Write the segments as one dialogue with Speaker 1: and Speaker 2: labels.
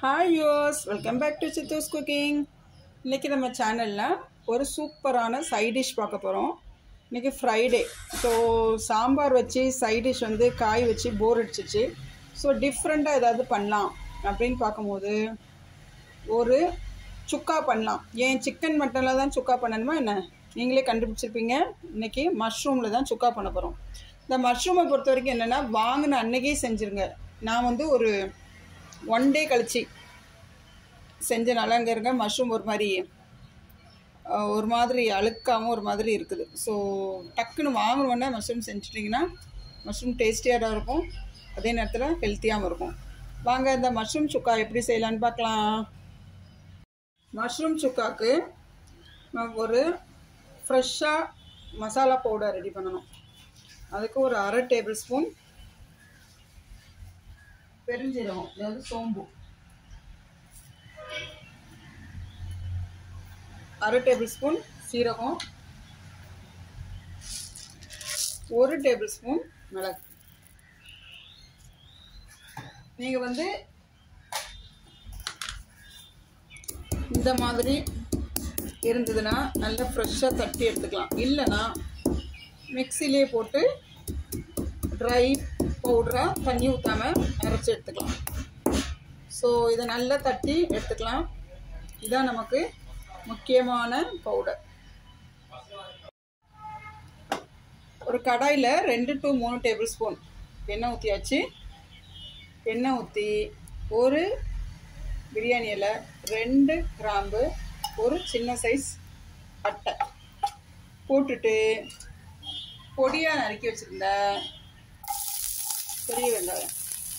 Speaker 1: hi guys welcome back to Chithu's cooking இன்றைக்கி நம்ம சேனலில் ஒரு சூப்பரான சைட் டிஷ் பார்க்க போகிறோம் இன்றைக்கி ஃப்ரைடே ஸோ சாம்பார் வச்சு சைட் டிஷ் வந்து காய் வச்சு போர் அடிச்சிச்சு ஸோ டிஃப்ரெண்ட்டாக ஏதாவது பண்ணலாம் அப்படின்னு பார்க்கும்போது ஒரு சுக்கா பண்ணலாம் ஏன் சிக்கன் மட்டனில் தான் சுக்கா பண்ணணுமா என்ன நீங்களே கண்டுபிடிச்சிருப்பீங்க இன்றைக்கி மஷ்ரூமில் தான் சுக்கா பண்ண போகிறோம் இந்த மஷ்ரூமை பொறுத்த வரைக்கும் என்னென்னா வாங்கின அன்னைக்கே செஞ்சுருங்க நான் வந்து ஒரு ஒன் டே கழிச்சு செஞ்சனால அங்கே இருங்க மஷ்ரூம் ஒரு மாதிரி அஹ், ஒரு மாதிரி அழுக்காகவும் ஒரு மாதிரி இருக்குது ஸோ டக்குன்னு வாங்கணுன்னே மஷ்ரூம் செஞ்சிட்டிங்கன்னா மஷ்ரூம் டேஸ்டியாக இருக்கும் அதே நேரத்தில் ஹெல்த்தியாகவும் இருக்கும் வாங்க இந்த மஷ்ரூம் சுக்கா எப்படி செய்யலான்னு பார்க்கலாம் மஷ்ரூம் சுக்காக்கு நம்ம ஒரு ஃப்ரெஷ்ஷாக மசாலா பவுடர் ரெடி பண்ணணும் அதுக்கு ஒரு அரை டேபிள் ஸ்பூன் பெருஞ்சீரகம் அதாவது சோம்பு அரை டேபிள் ஸ்பூன் சீரகம் ஒரு டேபிள் ஸ்பூன் மிளகு நீங்கள் வந்து இந்த மாதிரி இருந்ததுன்னா நல்லா ஃப்ரெஷ்ஷாக தட்டி எடுத்துக்கலாம் இல்லைன்னா மிக்சிலே போட்டு ட்ரை பவுடராக தண்ணி ஊற்றாமல் அரைச்சி எடுத்துக்கலாம் ஸோ இதை நல்லா தட்டி எடுத்துக்கலாம் இதான் நமக்கு முக்கியமான பவுடர் ஒரு கடாயில் ரெண்டு டு மூணு டேபிள் ஸ்பூன் எண்ணெய் ஊற்றியாச்சு எண்ணெய் ஊற்றி ஒரு பிரியாணி இலை ரெண்டு கிராம்பு ஒரு சின்ன சைஸ் பட்டை போட்டுட்டு பொடியாக நறுக்கி வச்சுருந்த பெரிய வெங்காயம்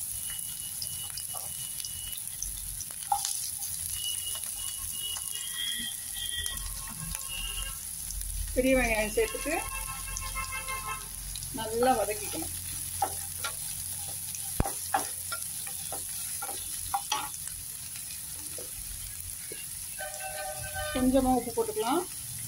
Speaker 1: பெரிய வெங்காயம் சேர்த்துட்டு நல்லா வதக்கிக்கணும் கொஞ்சமாக உப்பு போட்டுக்கலாம்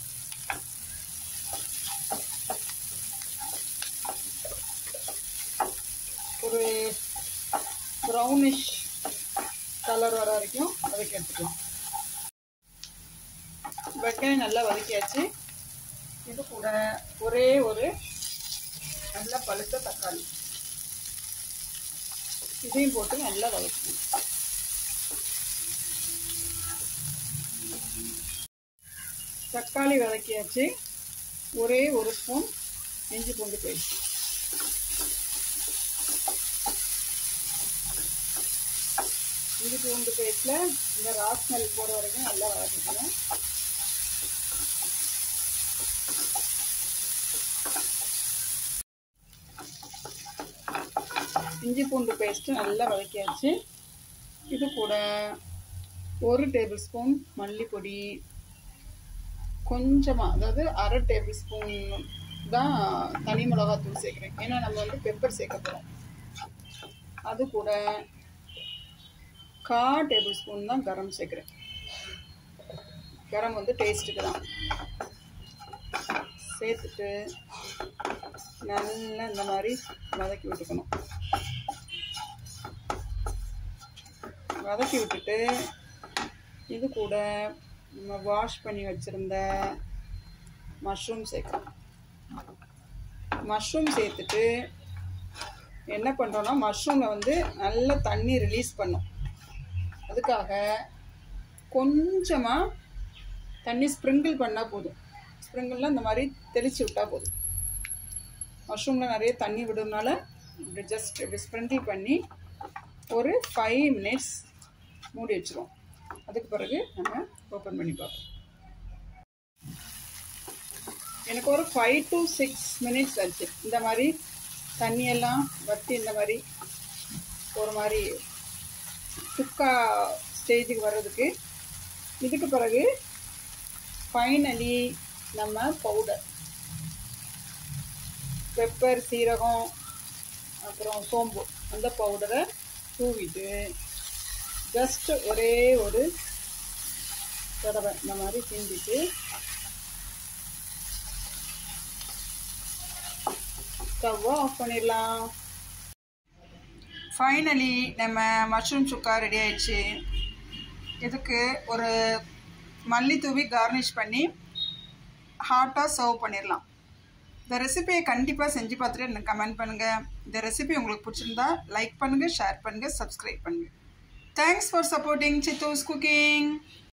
Speaker 1: ஒரு ப்ரௌனிஷ் கலர் வர வரைக்கும் வதக்கி எடுத்துக்கலாம் வெங்காயம் நல்லா வதக்கியாச்சு இது கூட ஒரே ஒரு நல்ல பழுத்த தக்காளி இதையும் போட்டு நல்லா வதக்கணும் தக்காளி வதக்கியாச்சு ஒரே ஒரு ஸ்பூன் இஞ்சி பூண்டு பேஸ்ட் இஞ்சி பூண்டு பேஸ்ட்டில் இந்த ராஸ்மெல் போகிற வரைக்கும் நல்லா வதக்கிக்கணும் இஞ்சி பூண்டு பேஸ்ட்டு நல்லா வதக்கியாச்சு இது கூட ஒரு டேபிள் ஸ்பூன் மல்லிப்பொடி கொஞ்சமாக அதாவது அரை டேபிள் ஸ்பூன் தான் தனி மிளகாத்தூள் சேர்க்குறேன் ஏன்னா நம்ம வந்து பெப்பர் சேர்க்க போகிறோம் அது கூட கா டேபிள் ஸ்பூன் தான் கரம் சேர்க்குறேன் கரம் வந்து டேஸ்ட்டுக்கு தான் சேர்த்துட்டு நல்லா இந்த மாதிரி வதக்கி விட்டுக்கணும் வதக்கி விட்டுட்டு இது கூட நம்ம வாஷ் பண்ணி வச்சுருந்த மஷ்ரூம் சேர்க்கணும் மஷ்ரூம் சேர்த்துட்டு என்ன பண்ணுறோன்னா மஷ்ரூமில் வந்து நல்ல தண்ணி ரிலீஸ் பண்ணும் அதுக்காக கொஞ்சமாக தண்ணி ஸ்ப்ரிங்கிள் பண்ணால் போதும் ஸ்ப்ரிங்கிள்லாம் இந்த மாதிரி தெளித்து விட்டால் போதும் மஷ்ரூமில் நிறைய தண்ணி விடுறதுனால இப்படி ஜஸ்ட் இப்படி ஸ்ப்ரிங்கிள் பண்ணி ஒரு ஃபைவ் மினிட்ஸ் மூடி வச்சுருவோம் அதுக்கு பிறகு நம்ம ஓப்பன் பண்ணி பார்ப்போம் எனக்கு ஒரு ஃபைவ் டு சிக்ஸ் மினிட்ஸ் ஆச்சு இந்த மாதிரி தண்ணியெல்லாம் வற்றி இந்த மாதிரி ஒரு மாதிரி சுக்கா ஸ்டேஜுக்கு வர்றதுக்கு இதுக்கு பிறகு ஃபைனலி நம்ம பவுடர் பெப்பர் சீரகம் அப்புறம் சோம்பு அந்த பவுடரை தூவிட்டு ஜஸ்ட் ஒரே ஒரு தடவை இந்த மாதிரி சிந்திட்டு ஸ்டவ்வை ஆஃப் பண்ணிடலாம் ஃபைனலி நம்ம மஷ்ரூம் சுக்கா ரெடி ஆயிடுச்சு இதுக்கு ஒரு மல்லி தூவி கார்னிஷ் பண்ணி ஹாட்டாக சர்வ் பண்ணிடலாம் இந்த ரெசிபியை கண்டிப்பாக செஞ்சு பார்த்துட்டு எனக்கு கமெண்ட் பண்ணுங்கள் இந்த ரெசிபி உங்களுக்கு பிடிச்சிருந்தா லைக் பண்ணுங்கள் ஷேர் பண்ணுங்கள் சப்ஸ்கிரைப் பண்ணுங்கள் thanks for supporting Chithu's cooking